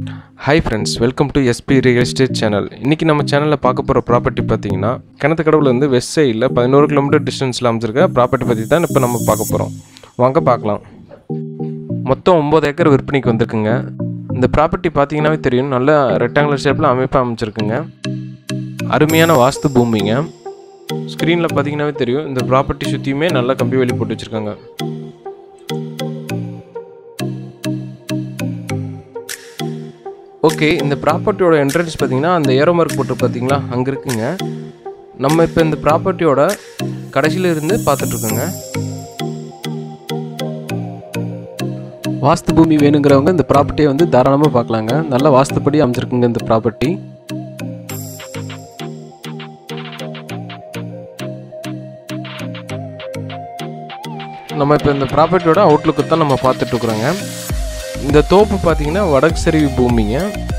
hi friends welcome to SP real estate channel இன்றைக்கி நம்ம சேனலில் பார்க்க போகிற ப்ராப்பர்ட்டி பார்த்தீங்கன்னா கிணத்து கடவுலேருந்து வெஸ்ட் சைடில் பதினோரு கிலோமீட்டர் டிஸ்டன்ஸில் அமைச்சிருக்க ப்ராப்பர்ட்டி பற்றி தான் இப்போ நம்ம பார்க்க போகிறோம் வாங்க பார்க்கலாம் மொத்தம் ஒம்பது ஏக்கர் விற்பனைக்கு வந்திருக்குங்க இந்த ப்ராப்பர்ட்டி பார்த்தீங்கன்னாவே தெரியும் நல்ல ரெக்டாங்குலர் ஷேப்பில் அமைப்பாக அமைச்சிருக்குங்க அருமையான வாஸ்து பூமிங்க ஸ்க்ரீனில் பார்த்தீங்கன்னாவே தெரியும் இந்த ப்ராப்பர்ட்டி சுற்றியுமே நல்லா கம்பி வேலி போட்டு வச்சுருக்காங்க ஓகே இந்த ப்ராப்பர்ட்டியோட என்ட்ரன்ஸ் பார்த்தீங்கன்னா அந்த ஏரோ மார்க் போட்டு பார்த்தீங்களா அங்கே இருக்குங்க நம்ம இப்போ இந்த ப்ராப்பர்ட்டியோட கடைசியில் இருந்து பார்த்துட்ருக்கோங்க வாஸ்து பூமி வேணுங்கிறவங்க இந்த ப்ராப்பர்ட்டியை வந்து தாராளமாக பார்க்கலாங்க நல்ல வாஸ்துப்படி அமைச்சிருக்குங்க இந்த ப்ராப்பர்ட்டி நம்ம இப்போ இந்த ப்ராப்பர்ட்டியோட அவுட்லுக்கு தான் நம்ம பார்த்துட்ருக்குறோங்க இந்த தோப்பு பார்த்தீங்கன்னா வடக்கு சரிவு பூமிங்க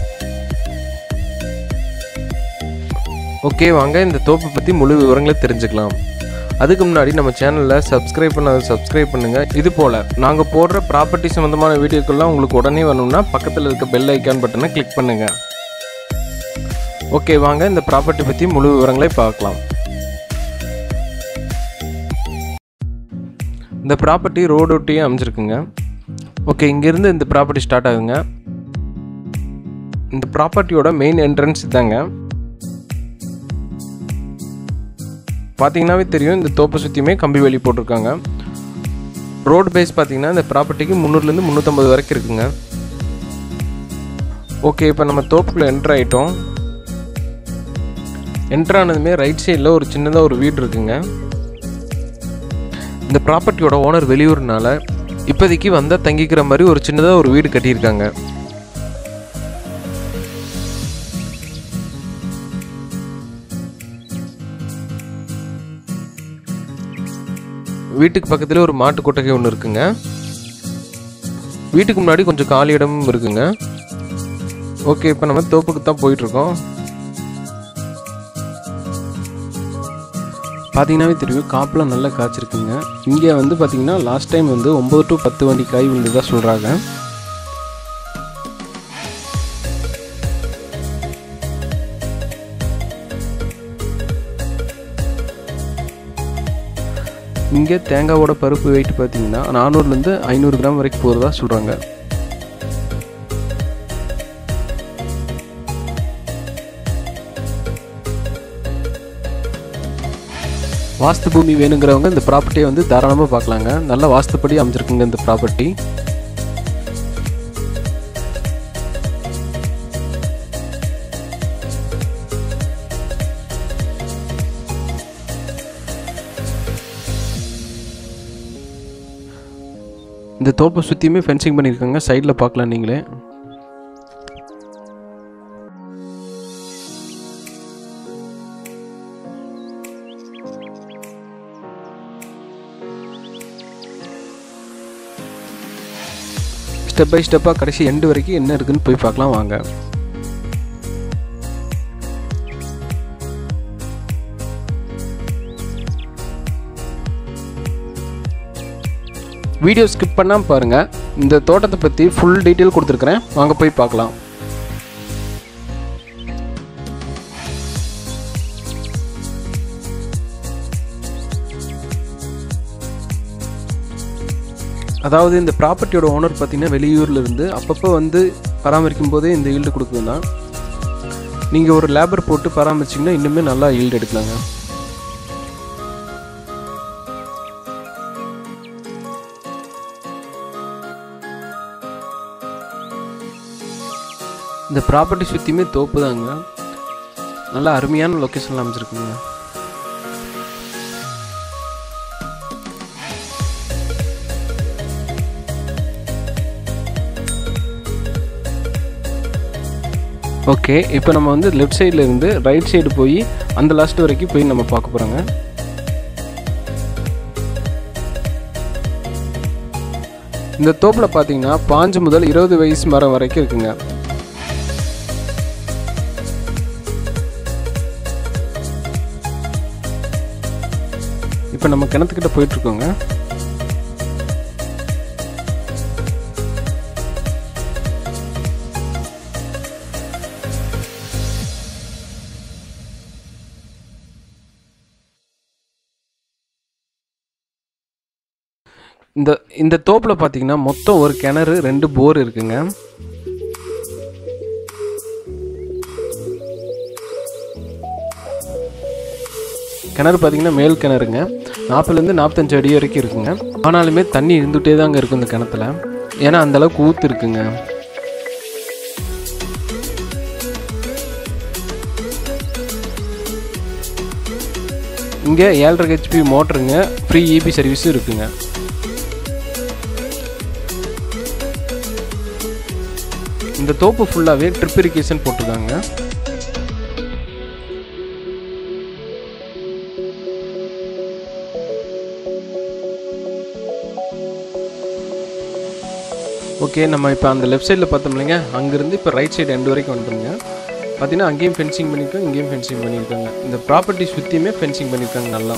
ஓகே வாங்க இந்த தோப்பை பற்றி முழு விவரங்களை தெரிஞ்சுக்கலாம் அதுக்கு முன்னாடி நம்ம சேனலில் சப்ஸ்கிரைப் பண்ணாத சப்ஸ்கிரைப் பண்ணுங்கள் இது போல் நாங்கள் போடுற ப்ராப்பர்ட்டி சம்மந்தமான வீடியோக்கெல்லாம் உங்களுக்கு உடனே வேணும்னா பக்கத்தில் இருக்க பெல் ஐக்கான் பட்டனை கிளிக் பண்ணுங்கள் ஓகே வாங்க இந்த ப்ராப்பர்ட்டி பற்றி முழு விவரங்களை பார்க்கலாம் இந்த ப்ராப்பர்ட்டி ரோடு ஒட்டியே அமைச்சிருக்குங்க ஓகே இங்கேருந்து இந்த ப்ராப்பர்ட்டி ஸ்டார்ட் ஆகுங்க இந்த ப்ராப்பர்ட்டியோட மெயின் என்ட்ரன்ஸ் இதாங்க பார்த்தீங்கன்னாவே தெரியும் இந்த தோப்பை சுற்றியுமே கம்பி வேலி போட்டிருக்காங்க ரோடு பேஸ் பார்த்தீங்கன்னா இந்த ப்ராப்பர்ட்டிக்கு முந்நூறுலேருந்து முந்நூற்றம்பது வரைக்கும் இருக்குங்க ஓகே இப்போ நம்ம தோப்புக்குள்ளே என்ட்ரு ஆகிட்டோம் என்ட்ரு ஆனதுமே ரைட் சைடில் ஒரு சின்னதாக ஒரு வீடு இருக்குங்க இந்த ப்ராப்பர்ட்டியோட ஓனர் வெளியூர்னால இப்போதைக்கு வந்தால் தங்கிக்கிற மாதிரி ஒரு சின்னதாக ஒரு வீடு கட்டியிருக்காங்க வீட்டுக்கு பக்கத்தில் ஒரு மாட்டு கொட்டகை ஒன்று இருக்குங்க வீட்டுக்கு முன்னாடி கொஞ்சம் காலி இடமும் இருக்குங்க ஓகே இப்போ நம்ம தோப்புக்கு தான் போயிட்டுருக்கோம் பார்த்தீங்கன்னாவே தெரியும் காப்பெலாம் நல்லா காய்ச்சிருக்குங்க இங்கே வந்து பார்த்தீங்கன்னா லாஸ்ட் டைம் வந்து ஒம்பது டு பத்து வண்டி காய் விழுந்ததாக சொல்கிறாங்க இங்கே தேங்காவோட பருப்பு வெயிட் பார்த்தீங்கன்னா நானூறுலேருந்து ஐநூறு கிராம் வரைக்கும் போகிறதா சொல்கிறாங்க வாஸ்து பூமி வேணுங்கிறவங்க இந்த ப்ராப்பர்ட்டியை வந்து தாராளமாக பார்க்கலாங்க நல்ல வாஸ்துப்படி அமைஞ்சிருக்குங்க இந்த ப்ராப்பர்ட்டி இந்த தோப்பை சுற்றியுமே ஃபென்சிங் பண்ணியிருக்காங்க சைடில் பார்க்கலாம் நீங்களே ஸ்டெப் பை ஸ்டெப்பாக கடைசி எண்டு வரைக்கும் என்ன இருக்குன்னு போய் பார்க்கலாம் வாங்க வீடியோ ஸ்கிப் பண்ணாமல் பாருங்கள் இந்த தோட்டத்தை பற்றி ஃபுல் டீட்டெயில் கொடுத்துருக்குறேன் வாங்க போய் பார்க்கலாம் அதாவது இந்த ப்ராப்பர்ட்டியோட ஓனர் பார்த்தீங்கன்னா வெளியூரில் இருந்து அப்பப்போ வந்து பராமரிக்கும் போதே இந்த ஈல்டு கொடுக்குதுன்னா நீங்கள் ஒரு லேபர் போட்டு பராமரிச்சிங்கன்னா இன்னுமே நல்லா ஈல்டு எடுக்கலாங்க இந்த ப்ராப்பர்ட்டி சுற்றியுமே தோப்பு தாங்க நல்லா அருமையான லொக்கேஷனில் அமைச்சிருக்குங்க ஓகே இப்போ நம்ம வந்து லெஃப்ட் சைடில் இருந்து ரைட் சைடு போய் அந்த லாஸ்ட் வரைக்கும் போய் நம்ம பார்க்க போகிறோங்க இந்த தோப்பில் பார்த்தீங்கன்னா பாஞ்சு முதல் இருபது வயசு மரம் வரைக்கும் இருக்குங்க இப்போ நம்ம கிணத்துக்கிட்ட போயிட்டுருக்கோங்க இந்த இந்த தோப்பில் பார்த்தீங்கன்னா மொத்தம் ஒரு கிணறு ரெண்டு போர் இருக்குங்க கிணறு பார்த்தீங்கன்னா மேல் கிணறுங்க நாற்பதுலேருந்து நாற்பத்தஞ்சு அடி வரைக்கும் இருக்குங்க ஆனாலுமே தண்ணி இருந்துகிட்டே தாங்க இருக்கும் இந்த கிணத்துல ஏன்னா அந்த அளவுக்கு ஊத்து இருக்குங்க இங்கே ஏழரை ஹெச்பி மோட்டருங்க ஃப்ரீ இபி சர்வீஸும் இருக்குங்க இந்த தோப்பு ஃபுல்லாகவே ட்ரிப் இரிகேஷன் போட்டிருக்காங்க ஓகே நம்ம இப்போ அந்த லெஃப்ட் சைடில் பார்த்தோம் இல்லைங்க அங்கேருந்து இப்போ ரைட் சைடு எண்டு வரைக்கும் வந்துருங்க பார்த்தீங்கன்னா அங்கேயும் ஃபென்சிங் பண்ணியிருக்காங்க இங்கேயும் ஃபென்சிங் பண்ணியிருக்காங்க இந்த ப்ராப்பர்ட்டி சுற்றியுமே ஃபென்சிங் பண்ணியிருக்காங்க நல்லா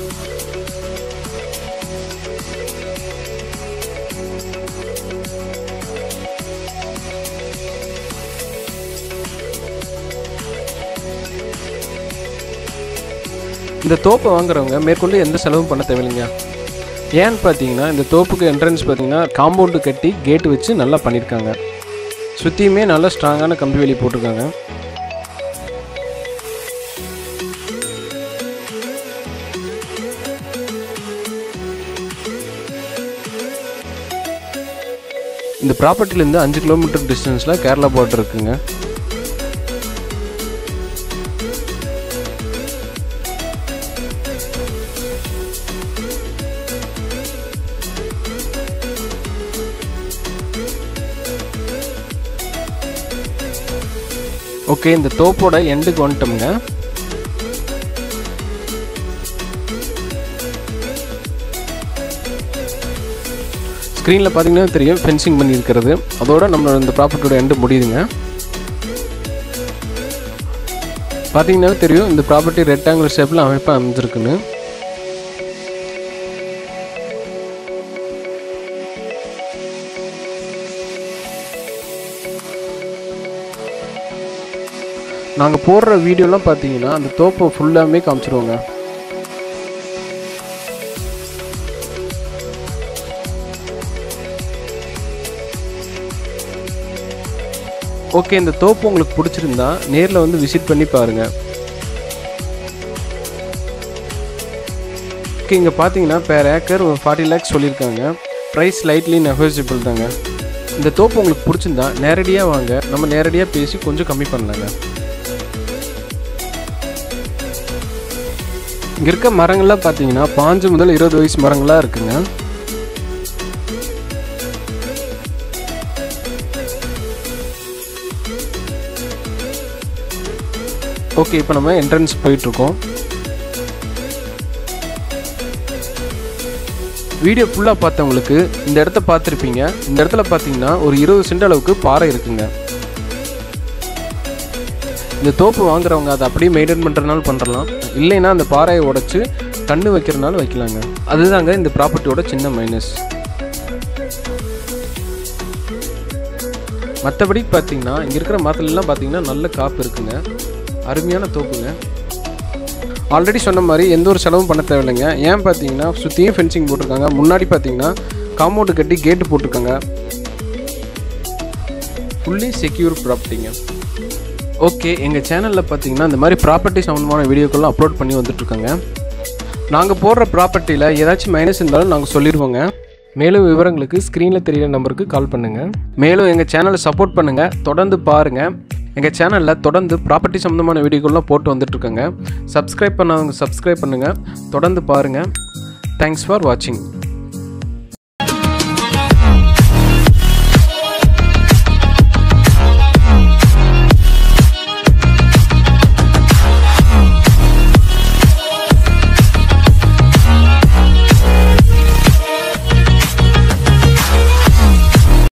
இந்த தோப்பை வாங்குறவங்க மேற்கொண்டு எந்த செலவும் பண்ண தேவையில்லைங்க ஏன்னு பார்த்தீங்கன்னா இந்த தோப்புக்கு என்ட்ரன்ஸ் பார்த்தீங்கன்னா காம்பவுண்டு கட்டி கேட் வச்சு நல்லா பண்ணியிருக்காங்க சுற்றியுமே நல்லா ஸ்ட்ராங்கான கம்பி வேலி போட்டிருக்காங்க இந்த ப்ராப்பர்ட்டிலேருந்து அஞ்சு கிலோமீட்டர் டிஸ்டன்ஸில் கேரளா பார்டர் இருக்குங்க ஓகே இந்த தோப்போட எண்டுக்கு வந்துட்டோம்ங்க ஸ்க்ரீனில் பார்த்தீங்கன்னா தெரியும் ஃபென்சிங் பண்ணியிருக்கிறது அதோட நம்மளோட இந்த ப்ராப்பர்ட்டியோட எண்டு முடியுதுங்க பார்த்தீங்கன்னா தெரியும் இந்த ப்ராப்பர்ட்டி ரெக்டாங்குலர் ஷேப்பில் அமைப்பாக அமைஞ்சிருக்குன்னு நாங்கள் போடுற வீடியோலாம் பார்த்தீங்கன்னா அந்த தோப்பை ஃபுல்லாமே காமிச்சிருவோங்க ஓகே இந்த தோப்பு உங்களுக்கு பிடிச்சிருந்தா நேரில் வந்து விசிட் பண்ணி பாருங்கள் ஓகே இங்கே பார்த்தீங்கன்னா பேர் ஏக்கர் ஒரு ஃபார்ட்டி லேக்ஸ் சொல்லியிருக்காங்க ப்ரைஸ் லைட்லி நெகோசியபிள் தாங்க இந்த தோப்பு உங்களுக்கு பிடிச்சிருந்தா நேரடியாக வாங்க நம்ம நேரடியாக பேசி கொஞ்சம் கம்மி பண்ணலாங்க இங்கே இருக்க மரங்கள்லாம் பார்த்தீங்கன்னா பாஞ்சு முதல் இருபது வயசு மரங்களாக இருக்குங்க ஓகே இப்போ நம்ம என்ட்ரன்ஸ் போயிட்டுருக்கோம் வீடியோ ஃபுல்லாக பார்த்தவங்களுக்கு இந்த இடத்த பார்த்துருப்பீங்க இந்த இடத்துல பார்த்தீங்கன்னா ஒரு இருபது சென்ட் அளவுக்கு பாறை இருக்குங்க இந்த தோப்பு வாங்குறவங்க அதை அப்படியே மெயின்டைன் பண்ணுறதுனால பண்ணுறலாம் இல்லைன்னா அந்த பாறையை உடைச்சு கண்ணு வைக்கிறனால வைக்கலாங்க அதுதாங்க இந்த ப்ராப்பர்ட்டியோட சின்ன மைனஸ் மற்றபடி பார்த்தீங்கன்னா இங்கே இருக்கிற மரத்துலலாம் பார்த்தீங்கன்னா நல்ல காப்பு இருக்குங்க அருமையான தோப்புங்க ஆல்ரெடி சொன்ன மாதிரி எந்த ஒரு செலவும் பண்ண தேவையில்லைங்க ஏன் பார்த்தீங்கன்னா சுற்றியும் ஃபென்சிங் போட்டிருக்காங்க முன்னாடி பார்த்தீங்கன்னா காம்பவுண்டு கட்டி கேட்டு போட்டிருக்காங்க ஃபுல்லி செக்யூர் ப்ராப்பர்ட்டிங்க ஓகே எங்கள் சேனலில் பார்த்தீங்கன்னா இந்த மாதிரி ப்ராப்பர்ட்டி சம்மந்தமான வீடியோக்கெல்லாம் அப்லோட் பண்ணி வந்துட்டுருக்காங்க நாங்கள் போடுற ப்ராப்பர்ட்டியில் ஏதாச்சும் மைனஸ் இருந்தாலும் நாங்கள் சொல்லிடுவோங்க மேலும் விவரங்களுக்கு ஸ்க்ரீனில் தெரியிற நம்பருக்கு கால் பண்ணுங்கள் மேலும் எங்கள் சேனலை சப்போர்ட் பண்ணுங்கள் தொடர்ந்து பாருங்கள் எங்கள் சேனலில் தொடர்ந்து ப்ராப்பர்ட்டி சம்மந்தமான வீடியோக்கள்லாம் போட்டு வந்துட்டுருக்கோங்க சப்ஸ்கிரைப் பண்ணாதவங்க சப்ஸ்கிரைப் பண்ணுங்கள் தொடர்ந்து பாருங்கள் தேங்க்ஸ் ஃபார் வாட்சிங்